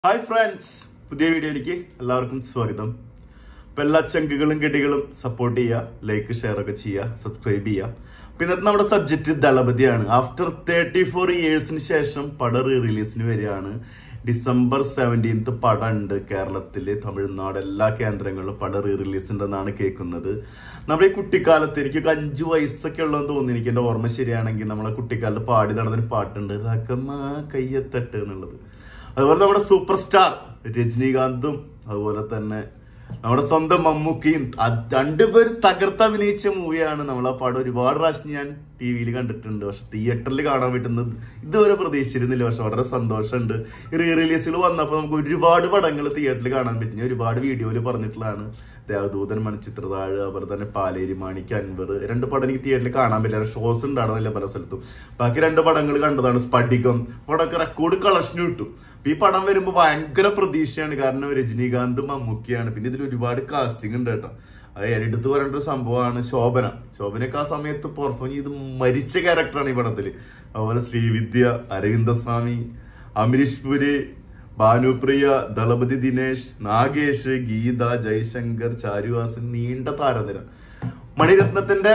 hi friends പുതിയ വീഡിയോയിലേക്ക് എല്ലാവർക്കും സ്വാഗതം ഇപ്പൊ എല്ലാ ചങ്കുകളും കെട്ടികളും സപ്പോർട്ട് ചെയ്യുക ലൈക്ക് ഷെയർ ഒക്കെ ചെയ്യുക സബ്സ്ക്രൈബ് ചെയ്യുക പിന്നെ ഇന്നത്തെ നമ്മുടെ സബ്ജക്റ്റ് ദളപതിയാണ് ആഫ്റ്റർ തേർട്ടി ഫോർ ഇയേഴ്സിന് ശേഷം പടം റീ റിലീസിന് വരികയാണ് ഡിസംബർ സെവൻറ്റീൻത്ത് പടം ഉണ്ട് കേരളത്തില് തമിഴ്നാട് എല്ലാ കേന്ദ്രങ്ങളിലും പടം റീ റിലീസ് ഉണ്ടെന്നാണ് കേൾക്കുന്നത് നമ്മുടെ ഈ കുട്ടിക്കാലത്ത് എനിക്കൊക്കെ അഞ്ചു വയസ്സൊക്കെ ഉള്ളതെന്ന് തോന്നി എനിക്ക് എന്റെ ഓർമ്മ ശരിയാണെങ്കിൽ നമ്മളെ കുട്ടിക്കാലത്ത് പാടി നടന്നൊരു പാട്ടുണ്ട് റകമ കയ്യത്തട്ട് എന്നുള്ളത് അതുപോലെ നമ്മുടെ സൂപ്പർ സ്റ്റാർ രജനീകാന്തും അതുപോലെ തന്നെ നമ്മുടെ സ്വന്തം മമ്മൂക്കയും അത് രണ്ടുപേരും തകർത്ത് അഭിനയിച്ച മൂവിയാണ് നമ്മൾ ആ പടം ഒരുപാട് പ്രാവശ്യം ഞാൻ ടി വിയിൽ കണ്ടിട്ടുണ്ട് പക്ഷെ തിയേറ്ററിൽ കാണാൻ പറ്റുന്നത് ഇതുവരെ പ്രതീക്ഷിച്ചിരുന്നില്ല പക്ഷെ വളരെ സന്തോഷമുണ്ട് റീ റിലീസുകൾ വന്നപ്പോൾ നമുക്ക് ഒരുപാട് പടങ്ങൾ തിയേറ്ററിൽ കാണാൻ പറ്റും ഞാൻ ഒരുപാട് വീഡിയോയിൽ പറഞ്ഞിട്ടുള്ളതാണ് ദേവദൂതൻ മണിച്ചിത്രതാഴ് അതുപോലെ തന്നെ പാലേരി മാണിക്ക് അൻവർ രണ്ട് പടം എനിക്ക് തിയേറ്ററിൽ കാണാൻ പറ്റില്ല ഷോസ് ഉണ്ടായിരുന്നില്ല പല സ്ഥലത്തും ബാക്കി രണ്ട് പടങ്ങൾ കണ്ടതാണ് സ്ഫടികം പടമൊക്കെ റെക്കോർഡ് കളക്ഷന് കിട്ടും അപ്പൊ ഈ പടം വരുമ്പോൾ ഭയങ്കര പ്രതീക്ഷയാണ് കാരണം രജനീകാന്ത് മമ്മൂക്കിയാണ് പിന്നെ ഇതിൽ ഒരുപാട് കാസ്റ്റിംഗ് ഉണ്ട് കേട്ടോ അത് എടുത്തു പറയേണ്ട ഒരു സംഭവമാണ് ശോഭന ശോഭനയൊക്കെ ആ സമയത്ത് പെർഫോം ചെയ്ത് മരിച്ച ക്യാരക്ടറാണ് ഈ പടത്തില് അതുപോലെ ശ്രീവിദ്യ അരവിന്ദസ്വാമി അമരീഷ് പുരി ഭാനുപ്രിയ ദളപതി ദിനേശ് നാഗേഷ് ഗീത ജയശങ്കർ ചാരുവാസൻ നീണ്ട താരനിര മണിരത്നത്തിന്റെ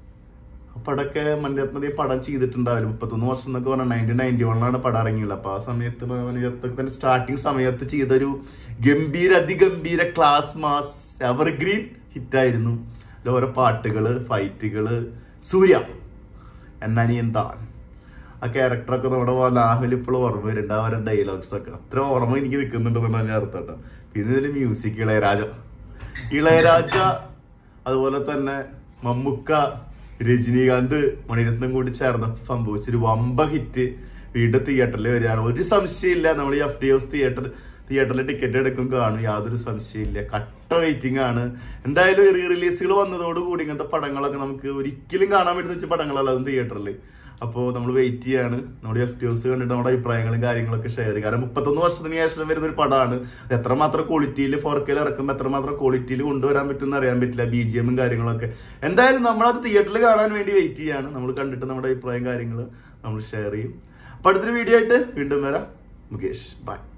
പടമൊക്കെ മണിരത്നത്തെ പടം ചെയ്തിട്ടുണ്ടാവില്ല മുപ്പത്തൊന്ന് വർഷം എന്നൊക്കെ പറഞ്ഞാൽ നയൻറ്റീൻ നയൻറ്റി വണ്ണിലാണ് പടം ഇറങ്ങിയുള്ളത് അപ്പൊ ആ സമയത്ത് മണിരത്നത്തിന്റെ സ്റ്റാർട്ടിങ് സമയത്ത് ചെയ്തൊരു ഗംഭീര അതിഗംഭീര ക്ലാസ് മാസ് എവർഗ്രീൻ ഹിറ്റായിരുന്നു അതിൽ ഓരോ പാട്ടുകള് ഫൈറ്റുകള് സൂര്യ എന്നനിയൻ താൻ ആ ക്യാരക്ടറൊക്കെ നമ്മുടെ ലാഹുൽ ഇപ്പോൾ ഓർമ്മ വരുന്നുണ്ട് ആ അവരുടെ ഡയലോഗ്സ് ഒക്കെ അത്ര ഓർമ്മ എനിക്ക് നിൽക്കുന്നുണ്ടെന്നാണ് ഞാൻ അർത്ഥട്ടോ പിന്നെ ഇതിൽ മ്യൂസിക് ഇളയരാജ ഇളയരാജ അതുപോലെ തന്നെ മമ്മുക്ക രജനീകാന്ത് മണിരത്നം കൂടി ചേർന്ന് സംഭവിച്ചൊരു വമ്പ ഹിറ്റ് വീണ്ടും തിയേറ്ററിൽ വരികയാണ് ഒരു സംശയമില്ല നമ്മൾ ഈ എഫ് ഡി ഹൗസ് തിയേറ്റർ തിയേറ്ററിൽ ടിക്കറ്റ് എടുക്കും കാണും യാതൊരു സംശയമില്ല കട്ട വെയിറ്റിംഗ് ആണ് എന്തായാലും റീ റിലീസുകൾ വന്നതോടുകൂടി ഇങ്ങനത്തെ പടങ്ങളൊക്കെ നമുക്ക് ഒരിക്കലും കാണാൻ പറ്റുന്ന വെച്ച പടങ്ങളല്ല അതും തിയേറ്ററിൽ അപ്പോൾ നമ്മൾ വെയിറ്റ് ചെയ്യാണ് നമ്മുടെ എഫ് ടി ഹൗസ് കണ്ടിട്ട് നമ്മുടെ അഭിപ്രായങ്ങളും കാര്യങ്ങളൊക്കെ ഷെയർ ചെയ്യും കാരണം മുപ്പത്തൊന്ന് വർഷത്തിന് ശേഷം വരുന്ന ഒരു പടമാണ് എത്രമാത്രം ക്വാളിറ്റിയിൽ ഫോർ കെയിൽ ഇറക്കുമ്പോൾ എത്രമാത്രം ക്വാളിറ്റിയിൽ കൊണ്ടുവരാൻ പറ്റുമെന്ന് അറിയാൻ പറ്റില്ല ബി ജി എമ്മും കാര്യങ്ങളൊക്കെ എന്തായാലും നമ്മളത് തിയേറ്ററിൽ കാണാൻ വേണ്ടി വെയിറ്റ് ചെയ്യാണ് നമ്മൾ കണ്ടിട്ട് നമ്മുടെ അഭിപ്രായം കാര്യങ്ങൾ നമ്മൾ ഷെയർ ചെയ്യും അപ്പൊ അടുത്തൊരു വീഡിയോ ആയിട്ട് വീണ്ടും വരാം മുകേഷ് ബൈ